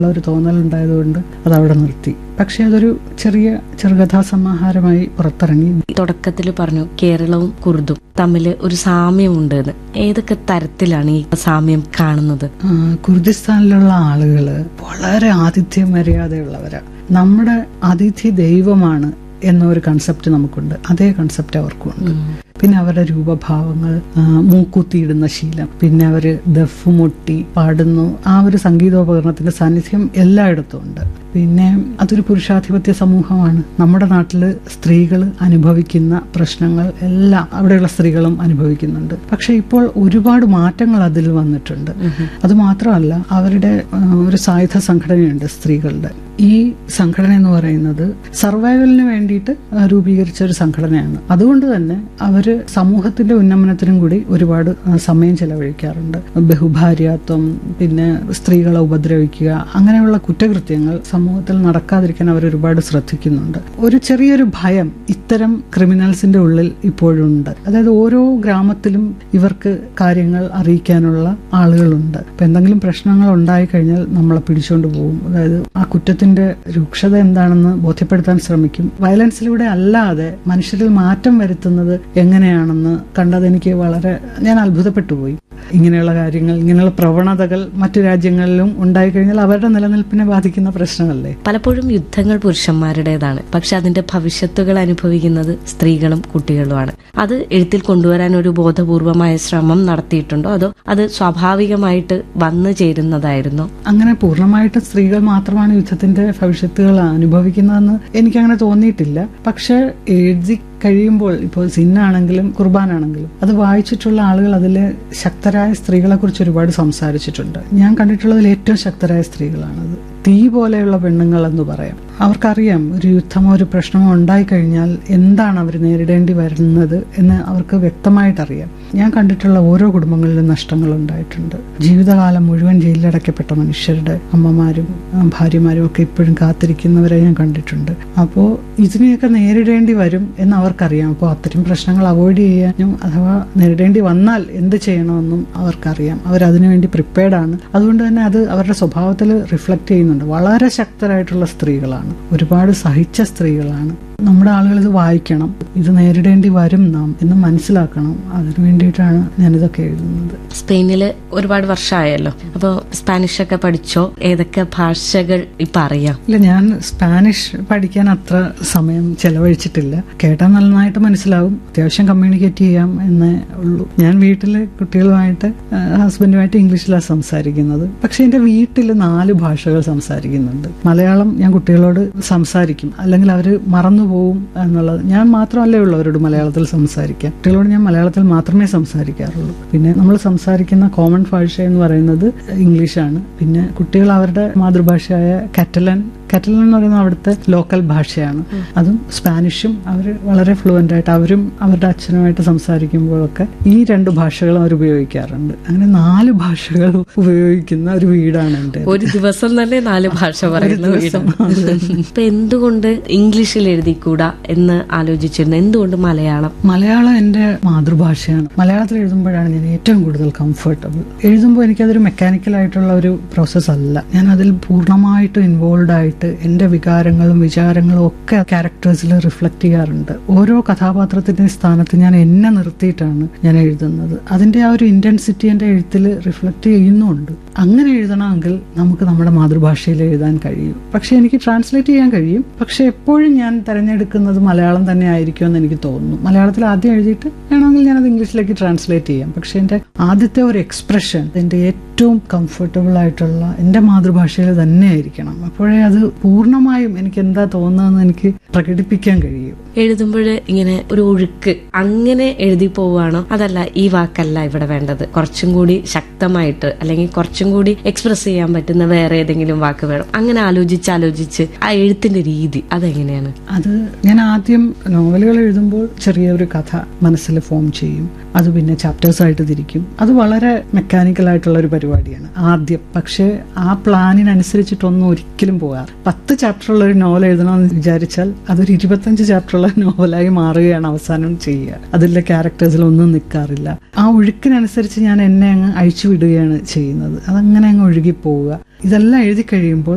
ഉള്ള ഒരു തോന്നലുണ്ടായതുകൊണ്ട് അത് അവിടെ നിർത്തി പക്ഷെ അതൊരു ചെറിയ ചെറുകഥാ സമാഹാരമായി പുറത്തിറങ്ങി തുടക്കത്തിൽ പറഞ്ഞു കേരളവും കുർദും തമ്മിൽ ഒരു സാമ്യമുണ്ട് എന്ന് ഏതൊക്കെ തരത്തിലാണ് ഈ സാമ്യം കാണുന്നത് ആ, കുർദിസ്ഥാനിലുള്ള ആളുകൾ വളരെ ആതിഥ്യ മര്യാദയുള്ളവരാ നമ്മുടെ അതിഥി ദൈവമാണ് എന്ന ഒരു കൺസെപ്റ്റ് നമുക്കുണ്ട് അതേ കൺസെപ്റ്റ് അവർക്കുണ്ട് പിന്നെ അവരുടെ രൂപഭാവങ്ങൾ ആ, മൂക്കുത്തിയിടുന്ന ശീലം പിന്നെ അവര് ദഫ് മുട്ടി പാടുന്നു ആ ഒരു സംഗീതോപകരണത്തിന്റെ സാന്നിധ്യം എല്ലായിടത്തും ഉണ്ട് പിന്നെ അതൊരു പുരുഷാധിപത്യ സമൂഹമാണ് നമ്മുടെ നാട്ടില് സ്ത്രീകൾ അനുഭവിക്കുന്ന പ്രശ്നങ്ങൾ എല്ലാം അവിടെയുള്ള സ്ത്രീകളും അനുഭവിക്കുന്നുണ്ട് പക്ഷെ ഇപ്പോൾ ഒരുപാട് മാറ്റങ്ങൾ അതിൽ വന്നിട്ടുണ്ട് അത് മാത്രമല്ല അവരുടെ ആ, ഒരു സായുധ സംഘടനയുണ്ട് സ്ത്രീകളുടെ ഈ സംഘടന എന്ന് പറയുന്നത് സർവൈവലിന് വേണ്ടിയിട്ട് ആ, രൂപീകരിച്ച ഒരു സംഘടനയാണ് അതുകൊണ്ട് തന്നെ അവര് സമൂഹത്തിന്റെ ഉന്നമനത്തിനും കൂടി ഒരുപാട് ആ, സമയം ചെലവഴിക്കാറുണ്ട് ബഹുഭാര്യാത്വം പിന്നെ സ്ത്രീകളെ ഉപദ്രവിക്കുക അങ്ങനെയുള്ള കുറ്റകൃത്യങ്ങൾ സമൂഹത്തിൽ നടക്കാതിരിക്കാൻ അവർ ഒരുപാട് ശ്രദ്ധിക്കുന്നുണ്ട് ഒരു ചെറിയൊരു ഭയം ഇത്തരം ക്രിമിനൽസിന്റെ ഉള്ളിൽ ഇപ്പോഴുണ്ട് അതായത് ഓരോ ഗ്രാമത്തിലും ഇവർക്ക് കാര്യങ്ങൾ അറിയിക്കാനുള്ള ആളുകളുണ്ട് അപ്പൊ എന്തെങ്കിലും പ്രശ്നങ്ങൾ ഉണ്ടായി കഴിഞ്ഞാൽ നമ്മളെ പിടിച്ചുകൊണ്ട് പോകും അതായത് ആ കുറ്റത്തിന്റെ രൂക്ഷത എന്താണെന്ന് ബോധ്യപ്പെടുത്താൻ ശ്രമിക്കും വയലൻസിലൂടെ അല്ലാതെ മനുഷ്യരിൽ മാറ്റം വരുത്തുന്നത് എങ്ങനെയാണെന്ന് കണ്ടത് എനിക്ക് വളരെ ഞാൻ അത്ഭുതപ്പെട്ടു പോയി ഇങ്ങനെയുള്ള കാര്യങ്ങൾ ഇങ്ങനെയുള്ള പ്രവണതകൾ മറ്റു രാജ്യങ്ങളിലും ഉണ്ടായിക്കഴിഞ്ഞാൽ അവരുടെ നിലനിൽപ്പിനെ ബാധിക്കുന്ന പ്രശ്നമല്ലേ പലപ്പോഴും യുദ്ധങ്ങൾ പുരുഷന്മാരുടേതാണ് പക്ഷെ അതിന്റെ ഭവിഷ്യത്തുകൾ അനുഭവിക്കുന്നത് സ്ത്രീകളും കുട്ടികളുമാണ് അത് എഴുത്തിൽ കൊണ്ടുവരാൻ ഒരു ബോധപൂർവമായ ശ്രമം നടത്തിയിട്ടുണ്ടോ അതോ അത് സ്വാഭാവികമായിട്ട് വന്നു ചേരുന്നതായിരുന്നോ അങ്ങനെ പൂർണ്ണമായിട്ടും സ്ത്രീകൾ മാത്രമാണ് യുദ്ധത്തിന്റെ ഭവിഷ്യത്തുകൾ അനുഭവിക്കുന്നതെന്ന് എനിക്കങ്ങനെ തോന്നിയിട്ടില്ല പക്ഷെ എഴുതി കഴിയുമ്പോൾ ഇപ്പോൾ സിന്നാണെങ്കിലും കുർബാനാണെങ്കിലും അത് വായിച്ചിട്ടുള്ള ആളുകൾ അതിൽ ശക്തരായ സ്ത്രീകളെ കുറിച്ച് ഒരുപാട് സംസാരിച്ചിട്ടുണ്ട് ഞാൻ കണ്ടിട്ടുള്ളതിൽ ഏറ്റവും ശക്തരായ സ്ത്രീകളാണത് തീ പോലെയുള്ള പെണ്ണുങ്ങൾ എന്ന് പറയാം അവർക്കറിയാം ഒരു യുദ്ധമോ ഒരു പ്രശ്നമോ ഉണ്ടായിക്കഴിഞ്ഞാൽ എന്താണ് അവർ നേരിടേണ്ടി വരുന്നത് എന്ന് അവർക്ക് വ്യക്തമായിട്ടറിയാം ഞാൻ കണ്ടിട്ടുള്ള ഓരോ കുടുംബങ്ങളിലും നഷ്ടങ്ങൾ ഉണ്ടായിട്ടുണ്ട് ജീവിതകാലം മുഴുവൻ ജയിലിലടയ്ക്കപ്പെട്ട മനുഷ്യരുടെ അമ്മമാരും ആ, ഭാര്യമാരും ഒക്കെ ഇപ്പോഴും കാത്തിരിക്കുന്നവരെ ഞാൻ കണ്ടിട്ടുണ്ട് അപ്പോൾ ഇതിനെയൊക്കെ നേരിടേണ്ടി വരും എന്ന് അവർക്കറിയാം അപ്പോൾ അത്തരം പ്രശ്നങ്ങൾ അവോയ്ഡ് ചെയ്യാനും അഥവാ നേരിടേണ്ടി വന്നാൽ എന്ത് ചെയ്യണമെന്നും അവർക്കറിയാം അവരതിനു വേണ്ടി പ്രിപ്പയർഡ് ആണ് അതുകൊണ്ട് തന്നെ അത് അവരുടെ സ്വഭാവത്തിൽ റിഫ്ലക്ട് ചെയ്യുന്നുണ്ട് വളരെ ശക്തരായിട്ടുള്ള സ്ത്രീകളാണ് ഒരുപാട് സഹിച്ച സ്ത്രീകളാണ് നമ്മുടെ ആളുകൾ ഇത് വായിക്കണം ഇത് നേരിടേണ്ടി വരും നാം എന്ന് മനസ്സിലാക്കണം അതിനു വേണ്ടിയിട്ടാണ് ഞാനിതൊക്കെ എഴുതുന്നത് സ്പെയിനില് ഒരുപാട് വർഷമായല്ലോ അപ്പോൾ സ്പാനിഷ് ഒക്കെ പഠിച്ചോ ഏതൊക്കെ ഭാഷകൾ ഇപ്പൊ അറിയാം ഇല്ല ഞാൻ സ്പാനിഷ് പഠിക്കാൻ അത്ര സമയം ചെലവഴിച്ചിട്ടില്ല കേട്ടാൽ നന്നായിട്ട് മനസ്സിലാവും അത്യാവശ്യം കമ്മ്യൂണിക്കേറ്റ് ചെയ്യാം എന്നേ ഉള്ളൂ ഞാൻ വീട്ടില് കുട്ടികളുമായിട്ട് ആ, ഹസ്ബൻഡുമായിട്ട് ഇംഗ്ലീഷിലാണ് സംസാരിക്കുന്നത് പക്ഷെ എന്റെ വീട്ടിൽ നാല് ഭാഷകൾ സംസാരിക്കുന്നുണ്ട് മലയാളം ഞാൻ കുട്ടികളോട് സംസാരിക്കും അല്ലെങ്കിൽ അവർ മറന്നുപോകും എന്നുള്ളത് ഞാൻ മാത്രമല്ലേ ഉള്ളൂ അവരോട് മലയാളത്തിൽ സംസാരിക്കാൻ കുട്ടികളോട് ഞാൻ മലയാളത്തിൽ മാത്രമേ സംസാരിക്കാറുള്ളൂ പിന്നെ നമ്മൾ സംസാരിക്കുന്ന കോമൺ ഭാഷ എന്ന് പറയുന്നത് ഇംഗ്ലീഷാണ് പിന്നെ കുട്ടികൾ അവരുടെ മാതൃഭാഷയായ കാറ്റലൻ കാറ്റലൻ എന്ന് പറയുന്നത് അവിടുത്തെ ലോക്കൽ ഭാഷയാണ് അതും സ്പാനിഷും അവർ വളരെ ഫ്ലുവൻ്റ് ആയിട്ട് അവരും അവരുടെ അച്ഛനുമായിട്ട് സംസാരിക്കുമ്പോഴൊക്കെ ഈ രണ്ട് ഭാഷകളും അവർ ഉപയോഗിക്കാറുണ്ട് അങ്ങനെ നാല് ഭാഷകൾ ഉപയോഗിക്കുന്ന ഒരു വീടാണ് എൻ്റെ ഒരു ദിവസം തന്നെ നാല് ഭാഷ പറയുന്ന വീടാണ് ഇപ്പൊ എന്തുകൊണ്ട് ഇംഗ്ലീഷിൽ എഴുതിക്കൂടാ എന്ന് ആലോചിച്ചിരുന്നു എന്തുകൊണ്ട് മലയാളം മലയാളം എൻ്റെ മാതൃഭാഷയാണ് മലയാളത്തിൽ എഴുതുമ്പോഴാണ് ഞാൻ ഏറ്റവും കൂടുതൽ കംഫർട്ടബിൾ എഴുതുമ്പോൾ എനിക്കതൊരു മെക്കാനിക്കൽ ആയിട്ടുള്ള ഒരു പ്രോസസ്സ് അല്ല ഞാൻ അതിൽ പൂർണ്ണമായിട്ടും ഇൻവോൾവ് ആയിട്ട് എൻ്റെ വികാരങ്ങളും വിചാരങ്ങളും ഒക്കെ ക്യാരക്ടേഴ്സിൽ റിഫ്ലക്ട് ചെയ്യാറുണ്ട് ഓരോ കഥാപാത്രത്തിന്റെ സ്ഥാനത്ത് ഞാൻ എന്നെ നിർത്തിയിട്ടാണ് ഞാൻ എഴുതുന്നത് അതിന്റെ ആ ഒരു ഇന്റൻസിറ്റി എൻ്റെ എഴുത്തിൽ റിഫ്ലക്ട് ചെയ്യുന്നുണ്ട് അങ്ങനെ എഴുതണമെങ്കിൽ നമുക്ക് നമ്മുടെ മാതൃഭാഷയിൽ എഴുതാൻ കഴിയും പക്ഷെ എനിക്ക് ട്രാൻസ്ലേറ്റ് ചെയ്യാൻ കഴിയും പക്ഷെ എപ്പോഴും ഞാൻ തിരഞ്ഞെടുക്കുന്നത് മലയാളം തന്നെ ആയിരിക്കും എന്ന് എനിക്ക് തോന്നുന്നു മലയാളത്തിൽ ആദ്യം എഴുതിയിട്ട് വേണമെങ്കിൽ ഞാനത് ഇംഗ്ലീഷിലേക്ക് ട്രാൻസ്ലേറ്റ് ചെയ്യാം പക്ഷെ എൻ്റെ ആദ്യത്തെ ഒരു എക്സ്പ്രഷൻ എൻ്റെ ഏറ്റവും കംഫർട്ടബിൾ ആയിട്ടുള്ള എൻ്റെ മാതൃഭാഷയിൽ തന്നെ ആയിരിക്കണം അപ്പോഴേ അത് പൂർണ്ണമായും എനിക്ക് എന്താ തോന്നുന്നതെന്ന് എനിക്ക് പ്രകടിപ്പിക്കാൻ കഴിയും എഴുതുമ്പോൾ ഇങ്ങനെ ഒരു ഒഴുക്ക് അങ്ങനെ എഴുതി പോവുകയാണോ അതല്ല ഈ വാക്കല്ല ഇവിടെ വേണ്ടത് കുറച്ചും കൂടി ശക്തമായിട്ട് അല്ലെങ്കിൽ കുറച്ചും കൂടി എക്സ്പ്രസ് ചെയ്യാൻ പറ്റുന്ന വേറെ ഏതെങ്കിലും വാക്ക് വേണം അങ്ങനെ ആലോചിച്ച് ആലോചിച്ച് ആ എഴുത്തിന്റെ രീതി അതെങ്ങനെയാണ് അത് ഞാൻ ആദ്യം നോവലുകൾ എഴുതുമ്പോൾ ചെറിയൊരു കഥ മനസ്സിൽ ഫോം ചെയ്യും അത് പിന്നെ ചാപ്റ്റേഴ്സ് ആയിട്ട് തിരിക്കും അത് വളരെ മെക്കാനിക്കൽ ആയിട്ടുള്ള ഒരു പരിപാടിയാണ് ആദ്യം പക്ഷേ ആ പ്ലാനിനനുസരിച്ചിട്ടൊന്നും ഒരിക്കലും പോകാറ് പത്ത് ചാപ്റ്ററുള്ള ഒരു നോവൽ എഴുതണമെന്ന് വിചാരിച്ചാൽ അതൊരു ഇരുപത്തഞ്ച് ചാപ്റ്ററുള്ള നോവലായി മാറുകയാണ് അവസാനം ചെയ്യുക അതിലെ ക്യാരക്ടേഴ്സിലൊന്നും നിൽക്കാറില്ല ആ ഒഴുക്കിനനുസരിച്ച് ഞാൻ എന്നെ അങ്ങ് അഴിച്ചു വിടുകയാണ് ചെയ്യുന്നത് അതങ്ങനെ അങ്ങ് ഒഴുകി പോവുക ഇതെല്ലാം എഴുതി കഴിയുമ്പോൾ